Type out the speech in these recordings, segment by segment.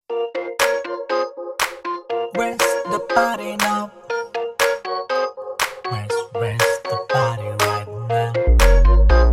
Where's the party now? Where's where's the party right now?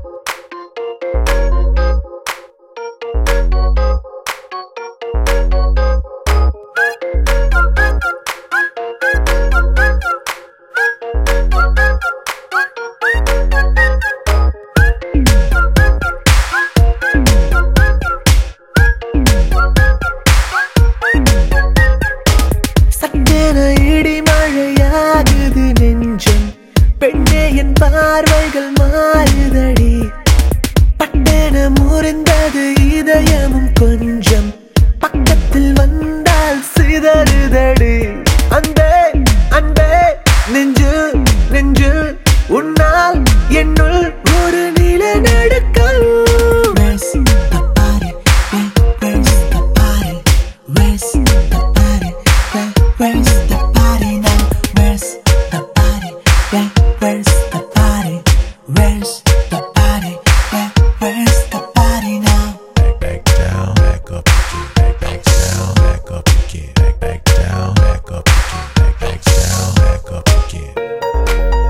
சட்டென இடி மழையாகுது நெஞ்சம் பெண்ணே என் பார்வைகள் மாறுதடி பட்டென முறிந்தது இதயமும் கொஞ்சம் பக்கத்தில் வந்தால் சிதறுதடி அன்பே அன்பே நெஞ்சு நெஞ்சு உன்னால் என்னுள் ஒரு நிலநடுக்கம் Where's the party? Where, where's the party? Where's the party? Where, where's the party now? Where's the party? Where, where's the party? Where's the party? Where, where's the party now? back, back down, back up again, back, back down, back up again, back, back down, back up again, back, back down, back up again.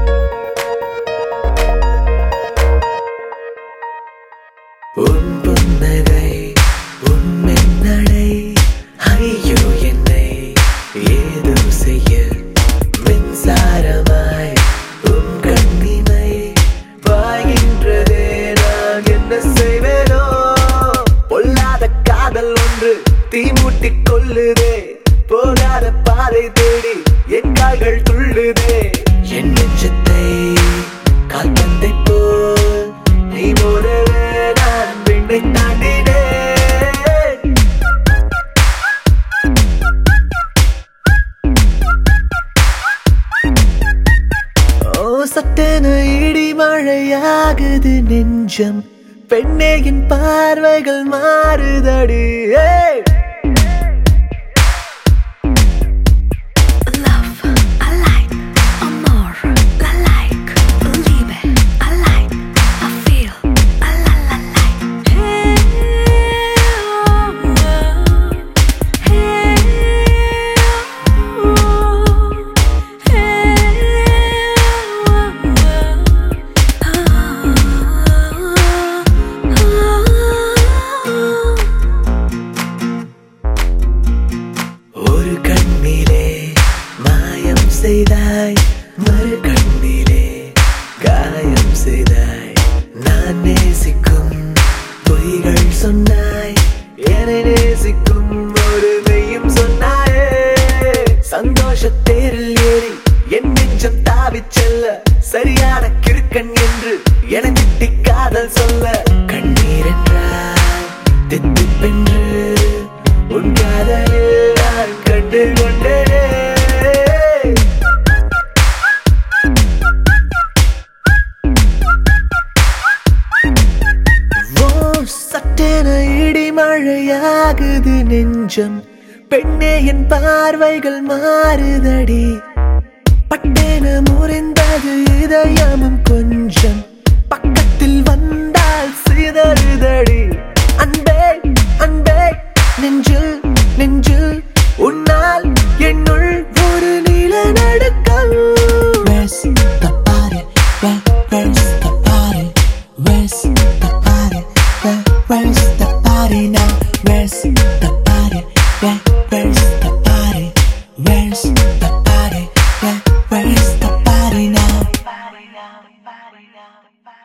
உன் புன்னகை உன் மின்னடை ஐயோ என்னை ஏதோ செய்ய மின்சாரமாய் உன் கண்ணிமை பாய்கின்றதே நான் என்ன செய்வேனோ பொல்லாத காதல் ஒன்று தீமூட்டிக் கொள்ளுதே போகாத பாதை தேடி என் கால்கள் துள்ளுதே என் நெஞ்சத்தை கால்பந்தை போல் நீ போலவே நான் விண்ணை தாண்டினேன் ஓ சட்டென இடி மழையாகுது நெஞ்சம் பெண்ணே என் பார்வைகள் மாறுதடி ஏய் Love, I like, amor, I like, Liebe, I like, I feel, I la la like. Hey, oh, hey, oh, hey, oh. ஒரு கண்ணிலே மாயம் செய்தாய் மறு கண்ணிலே காயம் செய்தாய் நான் நேசிக்கும் பொய்கள் சொன்னாய் என்னை நேசிக்கும் ஒரு மெய்யும் சொன்னாயே சந்தோஷ தேரில் ஏறி என் நெஞ்சம் தாவிச் செல்ல சரியான கிறுக்கன் என்று என திட்டி காதல் சொல்ல கண்ணீர் என்றால் தித்திப்பென்று உன் காதலில் நான் கண்டு கொண்டேனே ஓ சட்டென இடி மழையாகுது நெஞ்சம் பெண்ணே என் பார்வைகள் மாறுதடி பட்டென முறிந்தது இதயமும் கொஞ்சம் பக்கத்தில் வந்தால் சிதறுதடி அன்பே அன்பே நெஞ்சில் நெஞ்சில் உன்னால் என்னுள் ஒரு நிலநடுக்கம் Where's the party? Where, where's the party? Where's the party? Where, where's the party now? Where's the party? Where, where's the party? Where's the party? Where, where's the party now?